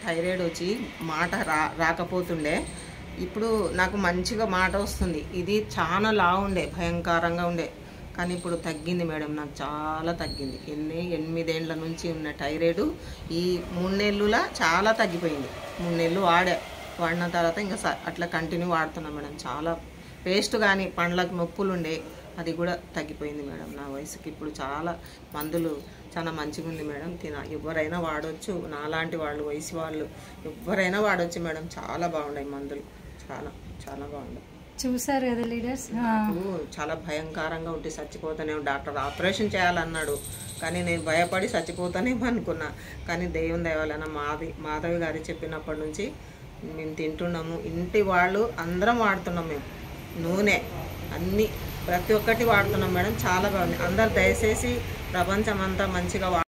thyroid వచ్చి మాట రా రాకపోతుండే ఇప్పుడు నాకు మంచిగా మాట వస్తుంది ఇది చాలా లా ఉండే భయంకరంగా ఉండే కానీ ఇప్పుడు తగ్గింది మేడం నాకు చాలా తగ్గింది ఎన్ని ఎనిమిదేండ్ల నుంచి ఉన్న థైరాయిడ్ ఈ మూడు నెలలులా చాలా తగ్గిపోయింది మూడు నెలలు వాడా వాడిన తర్వాత ఇంకా స- అట్లా కంటిన్యూ వాడుతున్నా మేడం చాలా పేస్ట్ కానీ పండ్లకు నొప్పులు ఉండే అది కూడా తగ్గిపోయింది మేడం నా వయసుకి ఇప్పుడు చాలా మందులు చాలా మంచిగా ఉంది మేడం తిన ఎవరైనా వాడవచ్చు నాలాంటి వాళ్ళు వయసు వాళ్ళు ఎవరైనా వాడవచ్చు మేడం చాలా బాగున్నాయి మందులు చాలా చాలా బాగున్నాయి చూసారు కదా లీడర్స్ నాకు చాలా భయంకరంగా ఉంటే చచ్చిపోతానే డాక్టర్ ఆపరేషన్ చేయాలన్నాడు కానీ నేను భయపడి చచ్చిపోతానేమో అనుకున్నా కానీ దేవుని దయవలన మాది మాధవి గారి చెప్పినప్పటి నుంచి మేము తింటున్నాము ఇంటి వాళ్ళు అందరం వాడుతున్నాం మేము నూనె అన్నీ ప్రతి ఒక్కటి వాడుతున్నాం మేడం చాలా బాగుంది అందరు దయచేసి ప్రపంచం అంతా మంచిగా వా